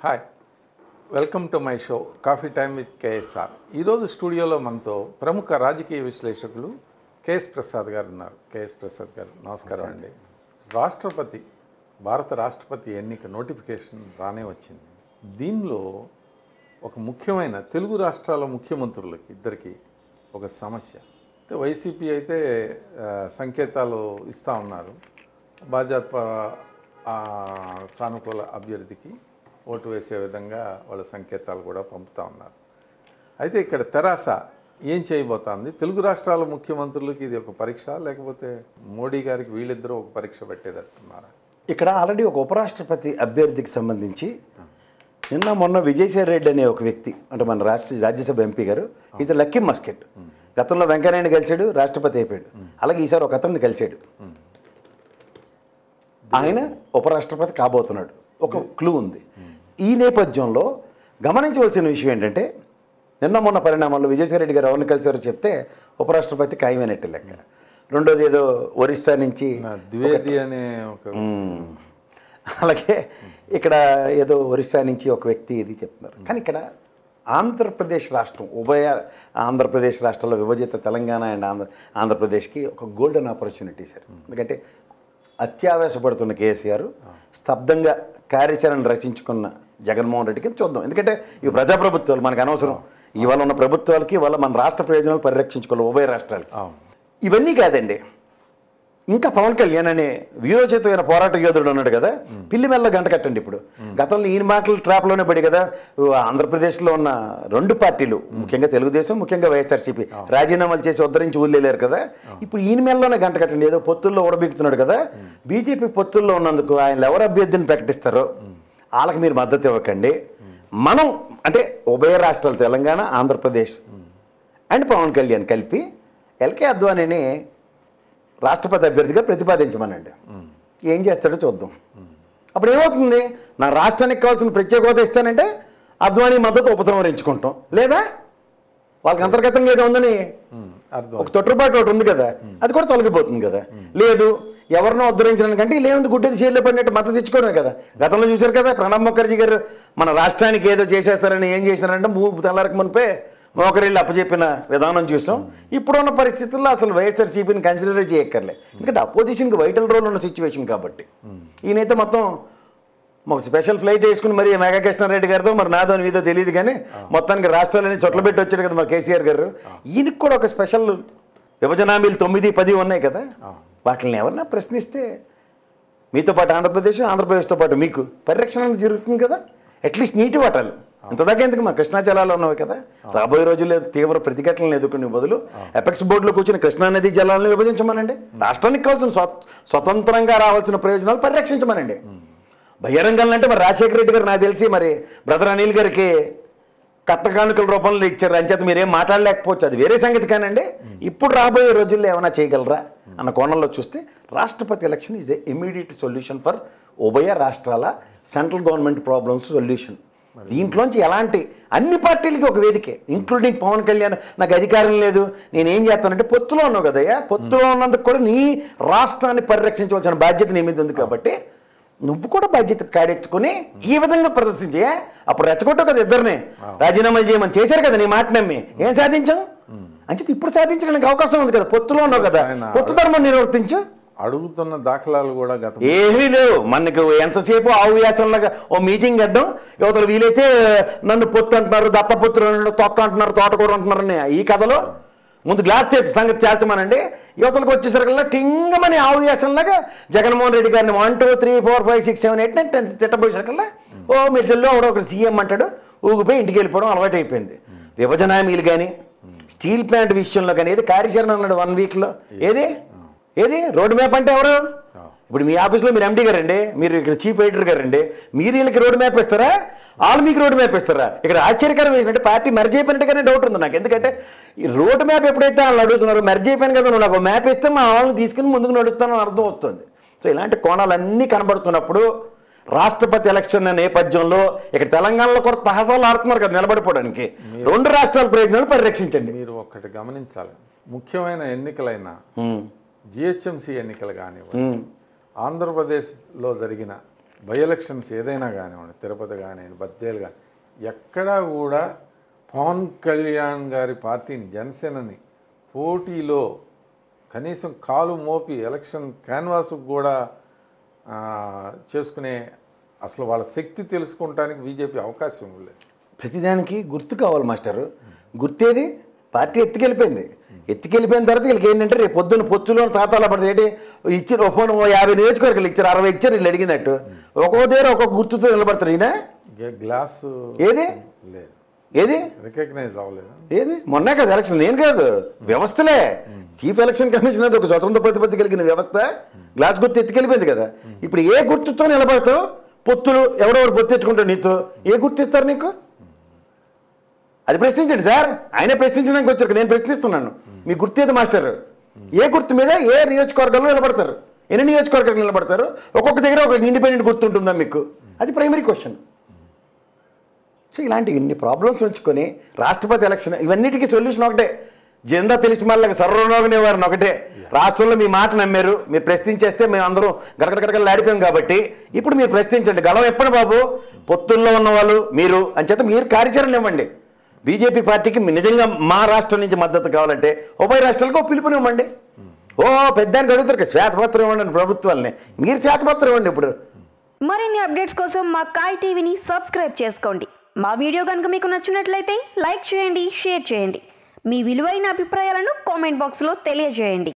Hi welcome to my show coffee time with KSR ఈరోజు స్టూడియోలో మనతో ప్రముఖ రాజకీయ విశ్లేషకులు కేఎస్ ప్రసాద్ గారు ఉన్నారు కేఎస్ ప్రసాద్ గారు నమస్కారం అండి రాష్ట్రపతి భారత రాష్ట్రపతి ఎన్నిక నోటిఫికేషన్ రానే వచ్చింది దీనిలో ఒక ముఖ్యమైన తెలుగు రాష్ట్రాల ముఖ్యమంత్రులకి ఇద్దరికి ఒక సమస్య అంటే వైసీపీ అయితే ఆ, సంకేతాలు ఇస్తూ ఉన్నారు భాజపా ఆ, సానుకూల అభ్యర్థికి ఓటు వేసే విధంగా వాళ్ళ సంకేతాలు కూడా పంపుతా ఉన్నారు అయితే ఇక్కడ తెరాస ఏం చేయబోతోంది తెలుగు రాష్ట్రాల ముఖ్యమంత్రులకి ఇది ఒక పరీక్ష లేకపోతే మోడీ గారికి వీళ్ళిద్దరూ ఒక పరీక్ష పెట్టేదట్టున్నారా ఇక్కడ ఆల్రెడీ ఒక ఉపరాష్ట్రపతి అభ్యర్థికి సంబంధించి నిన్న మొన్న విజయసాయి రెడ్డి అనే ఒక వ్యక్తి అంటే మన రాష్ట్ర రాజ్యసభ ఎంపీ గారు ఈజ్ లక్కీ మస్కెట్ గతంలో వెంకయ్యనాయుడు కలిశాడు రాష్ట్రపతి అయిపోయాడు అలాగే ఈసారి ఒక అతన్ని కలిశాడు ఆయన ఉపరాష్ట్రపతి కాబోతున్నాడు ఒక క్లూ ఉంది ఈ నేపథ్యంలో గమనించవలసిన విషయం ఏంటంటే నిన్న మొన్న పరిణామాల్లో విజయసాయి రెడ్డి గారు ఎవరిని కలిశారో చెప్తే ఉపరాష్ట్రపతి ఖాయమైనట్టు లెక్క రెండోది ఏదో ఒరిస్సా నుంచి నా ద్వివేది అనే ఒక మ్మ్. అలాగే ఇక్కడ ఏదో ఒరిస్సా నుంచి ఒక వ్యక్తి ఇది చెప్తున్నారు కానీ ఇక్కడ ఆంధ్రప్రదేశ్ రాష్ట్రం ఉభయ ఆంధ్రప్రదేశ్ రాష్ట్రంలో విభజిత తెలంగాణ అండ్ ఆంధ్ర ఆంధ్రప్రదేశ్కి ఒక గోల్డెన్ ఆపర్చునిటీ సార్ ఎందుకంటే అత్యావేశపడుతున్న కేసీఆర్ స్తబ్దంగా కార్యాచరణ రచించుకున్న జగన్మోహన్ రెడ్డికి చూద్దాం ఎందుకంటే ఇవి ప్రజాప్రభుత్వాలు మనకు అనవసరం ఇవాళ ఉన్న ప్రభుత్వాలకి ఇవాళ మన రాష్ట్ర ప్రయోజనాలు పరిరక్షించుకోవాలి ఉభయ రాష్ట్రాలకి అవును ఇవన్నీ కాదండి ఇంకా పవన్ కళ్యాణ్ అనే వీరోచితమైన పోరాట యోధుడు ఉన్నాడు కదా పిల్లి మెల్ల గంట కట్టండి ఇప్పుడు గతంలో ఈయన మాటలు ట్రాప్లోనే పడి కదా ఓ ఆంధ్రప్రదేశ్లో ఉన్న రెండు పార్టీలు ముఖ్యంగా తెలుగుదేశం ముఖ్యంగా వైఎస్ఆర్సీపీ రాజీనామాలు చేసి ఉద్ధరించి ఊళ్ళేలేరు కదా ఇప్పుడు ఈయన మెల్లలోనే గంట కట్టండి ఏదో పొత్తుల్లో ఉడబీకుతున్నాడు కదా బీజేపీ పొత్తుల్లో ఉన్నందుకు ఆయన ఎవరు అభ్యర్థిని ప్రకటిస్తారో వాళ్ళకి మీరు మద్దతు ఇవ్వకండి మనం అంటే ఉభయ రాష్ట్రాలు తెలంగాణ ఆంధ్రప్రదేశ్ అండ్ పవన్ కళ్యాణ్ కలిపి ఎల్కే అద్వానీని రాష్ట్రపతి అభ్యర్థిగా ప్రతిపాదించమనండి ఏం చేస్తాడో చూద్దాం అప్పుడు ఏమవుతుంది నా రాష్ట్రానికి కావాల్సిన ప్రత్యేక హోదా ఇస్తానంటే అద్వానీ మద్దతు ఉపసంహరించుకుంటాం లేదా వాళ్ళకి అంతర్గతంగా ఏదో ఉందని ఉమ్, అర్థం ఒక తొట్టుబాటు ఒకటి ఉంది కదా అది కూడా తొలగిపోతుంది కదా లేదు ఎవరినో ఉద్ధరించడానికంటే లేముంది గుడ్డది చేతిలో పడినట్టు మద్దతు ఇచ్చుకోవడమే కదా గతంలో చూశారు కదా ప్రణబ్ ముఖర్జీ గారు మన రాష్ట్రానికి ఏదో చేసేస్తారని ఏం చేశారంటే మూపు తెల్లారికి మునిపే మోకరిల్లు అప్పచెప్పిన విధానం చూసాం ఇప్పుడున్న పరిస్థితుల్లో అసలు వైఎస్ఆర్సీపీని కన్సిడర్ చేయక్కర్లే ఎందుకంటే అపోజిషన్కి వైటల్ రోల్ ఉన్న సిచ్యువేషన్ కాబట్టి ఈయనైతే మొత్తం మాకు స్పెషల్ ఫ్లైట్ వేసుకుని మరి మెగా కృష్ణారెడ్డి గారితో మరి నాదో మీదో తెలియదు కానీ మొత్తానికి రాష్ట్రాలని చొట్ల పెట్టి వచ్చాడు కదా మరి కేసీఆర్ గారు ఈయనకి కూడా ఒక స్పెషల్ విభజన హామీలు తొమ్మిది పది ఉన్నాయి కదా వాటిని ఎవరన్నా ప్రశ్నిస్తే మీతో పాటు ఆంధ్రప్రదేశ్ ఆంధ్రప్రదేశ్తో పాటు మీకు పరిరక్షణ అనేది జరుగుతుంది కదా అట్లీస్ట్ నీటి వాటాలు ఇంతదాకా ఎందుకు మన కృష్ణా జలాలు ఉన్నవి కదా రాబోయే రోజుల్లో తీవ్ర ప్రతిఘటనలు ఎదుర్కొనే బదులు ఎపెక్స్ బోర్డులో కూర్చుని కృష్ణా నది జలాలను విభజించమనండి రాష్ట్రానికి కావాల్సిన స్వ- స్వతంత్రంగా రావాల్సిన ప్రయోజనాలు పరిరక్షించమనండి బహిరంగంలో అంటే మరి రాజశేఖర రెడ్డి గారు నాకు తెలిసి మరి బ్రదర్ అనిల్ గారికి కట్టకానుకల రూపంలో ఇచ్చారు అంచేత మీరేం మాట్లాడలేకపోవచ్చు అది వేరే సంగతి కానండి ఇప్పుడు రాబోయే రోజుల్లో ఏమైనా చేయగలరా అన్న కోణంలో చూస్తే రాష్ట్రపతి election is a immediate solution for ఉభయ రాష్ట్రాల సెంట్రల్ గవర్నమెంట్ ప్రాబ్లమ్స్ సొల్యూషన్ దీంట్లోంచి ఎలాంటి అన్ని పార్టీలకి ఒక వేదికే ఇంక్లూడింగ్ పవన్ కళ్యాణ్ నాకు అధికారం లేదు నేను ఏం చేస్తానంటే పొత్తులో ఉన్నావు కదయ్యా పొత్తులో ఉన్నందుకు కూడా నీ రాష్ట్రాన్ని పరిరక్షించవలసిన బాధ్యత నీ మీద ఉంది కాబట్టి నువ్వు కూడా బాధ్యత కాడెత్తుకుని ఈ విధంగా ప్రదర్శించే అప్పుడు రెచ్చగొట్టావు కదా ఇద్దరిని రాజీనామాలు చేయమని చేశారు కదా నీ మాట నమ్మి ఏం సాధించాం అంచేత ఇప్పుడు సాధించడానికి అవకాశం ఉంది కదా పొత్తులో ఉన్నావు కదా ఆయన- పొత్తు ధర్మం నిర్వర్తించు అడుగుతున్న దాఖలాలు కూడా గత ఏమీ లేవు మనకు ఎంతసేపు ఆవు యాచనలాగా ఓ మీటింగ్ కట్టడం యువతలు వీలైతే నన్ను పొత్తు అంటున్నారు దత్తపుత్రులు అంటున్నారు తొక్క అంటున్నారు తోటకూర అంటున్నారని ఈ కథలో ముందు గ్లాస్ తెచ్చి సంగతి చేర్చమనండి యువతలకు వచ్చేసరికల్లా టింగమని ఆవు యాచనలాగా జగన్మోహన్ రెడ్డి గారిని one two three four five six seven eight nine ten తిట్టబోయేసరికల్లా ఓ మెజ్జల్లో ఎవడో ఒకటి సీఎం అంటాడు ఊగిపోయి ఇంటికి వెళ్ళిపోవడం అలవాటు అయిపోయింది విభజన హామీలు కానీ స్టీల్ ప్లాంట్ విషయంలో కానీ ఏది కార్యాచరణ అన్నాడు వన్ వీక్లో ఏది ఏది రోడ్ మ్యాప్ అంటే ఎవరు ఇప్పుడు మీ ఆఫీస్లో మీరు ఎండీ గారండి మీరు ఇక్కడ చీఫ్ ఎడిటర్ గారండి మీరు వీళ్ళకి రోడ్ మ్యాప్ ఇస్తారా వాళ్ళు మీకు రోడ్ మ్యాప్ ఇస్తారా ఇక్కడ ఆశ్చర్యకరం ఏంటంటే పార్టీ మెర్జ్ అయిపోయినట్టుగానే డౌట్ ఉంది నాకు ఎందుకంటే ఈ రోడ్ మ్యాప్ ఎప్పుడైతే వాళ్ళు అడుగుతున్నారో మెర్జ్ అయిపోయాను కదా నువ్వు నాకు మ్యాప్ ఇస్తే మా వాళ్ళని తీసుకుని ముందుకు నడుస్తాను అర్థం వస్తుంది సో ఇలాంటి కోణాలన్నీ కనబడుతున్నప్పుడు రాష్ట్రపతి ఎలక్షన్ నేపథ్యంలో ఇక్కడ తెలంగాణలో కూడా తహసాలు ఆడుతున్నారు కదా నిలబడిపోవడానికి రెండు రాష్ట్రాల ప్రయోజనాలు పరిరక్షించండి మీరు ఒక్కటి గమనించాలి ముఖ్యమైన ఎన్నికలైన ఉమ్, జిహెచ్ఎంసీ ఎన్నికలు కానివ్వండి ఉమ్, ఆంధ్రప్రదేశ్లో జరిగిన బై ఎలక్షన్స్ ఏదైనా కానివ్వండి తిరుపతి కానివ్వండి బద్దేలు కానీ ఎక్కడా కూడా పవన్ కళ్యాణ్ గారి పార్టీని జనసేనని పోటీలో కనీసం కాలు మోపి ఎలక్షన్ క్యాన్వాస్కు కూడా ఆ, చేసుకునే అసలు వాళ్ళ శక్తి తెలుసుకుంటానికి బీజేపీ అవకాశం లేదు ప్రతిదానికి గుర్తు కావాలి మాస్టర్ గుర్తేది పార్టీ ఎత్తుకెళ్ళిపోయింది ఎత్తుకెళ్ళిపోయిన తర్వాత వీళ్ళకి ఏంటంటే రేపు పొద్దున్న పొత్తులో తాతాల పడితే ఏంటి ఇచ్చిన ఒక ఓ యాభై నియోజకవర్గాలు ఇచ్చారు అరవై ఇచ్చారు వీళ్ళు అడిగినట్టు ఒక్కో దగ్గర ఒక్కొక్క గుర్తుతో నిలబడతారు ఈయన గే- గ్లాసు ఏది లేదు ఏది రికగ్నైజ్ అవ్వలేదు ఏది మొన్నే కదా ఎలక్షన్ నేను కాదు వ్యవస్థలే చీఫ్ ఎలక్షన్ కమిషన్ అది ఒక స్వతంత్ర ప్రతిపత్తి కలిగిన వ్యవస్థ గ్లాస్ గుర్తు ఎత్తుకెళ్ళిపోయింది కదా ఇప్పుడు ఏ గుర్తుతో నిలబడతావు పొత్తులు ఎవడెవడు పొత్తు ఎత్తుకుంటావు నీతో ఏ గుర్తు ఇస్తారు నీకు అది ప్రశ్నించండి సార్ ఆయనే ప్రశ్నించడానికి వచ్చారు నేను ప్రశ్నిస్తున్నాను మీ గుర్తు ఏది మాస్టర్ ఏ గుర్తు మీద ఏ నియోజకవర్గంలో నిలబడతారు ఎన్ని నియోజకవర్గాలు నిలబడతారు ఒక్కొక్క దగ్గర ఒక ఇండిపెండెంట్ గుర్తు ఉంటుందా మీకు అది ప్రైమరీ క్వశ్చన్ సో ఇలాంటి ఇన్ని ప్రాబ్లమ్స్ ఉంచుకొని రాష్ట్రపతి ఎలక్షన్ ఇవన్నిటికీ సొల్యూషన్ ఒకటే జెండా తెలిసి మళ్ళీ సర్వనోగనే వారిని ఒకటే రాష్ట్రంలో మీ మాట నమ్మారు మీరు ప్రశ్నించేస్తే మేము అందరం గడగడగడగలు ఆడిపోయాం కాబట్టి ఇప్పుడు మీరు ప్రశ్నించండి గలం ఎప్పటి బాబు పొత్తుల్లో ఉన్న వాళ్ళు మీరు అని చేత మీరు కార్యాచరణ ఇవ్వండి బీజేపీ పార్టీకి మీ నిజంగా మా రాష్ట్రం నుంచి మద్దతు కావాలంటే ఉభయ రాష్ట్రాలకు ఓ పిలుపునివ్వండి ఓ పెద్దానికి అడుగుతారు కదా, శ్వేతపత్రం ఇవ్వండి ప్రభుత్వాలని మీరు శ్వేతపత్రం ఇవ్వండి ఇప్పుడు మరిన్ని అప్డేట్స్ కోసం మా కాయ్ టీవీని సబ్స్క్రైబ్ చేసుకోండి మా వీడియో కనుక మీకు నచ్చినట్లయితే లైక్ చేయండి షేర్ చేయండి మీ విలువైన అభిప్రాయాలను కామెంట్ బాక్స్లో తెలియజేయండి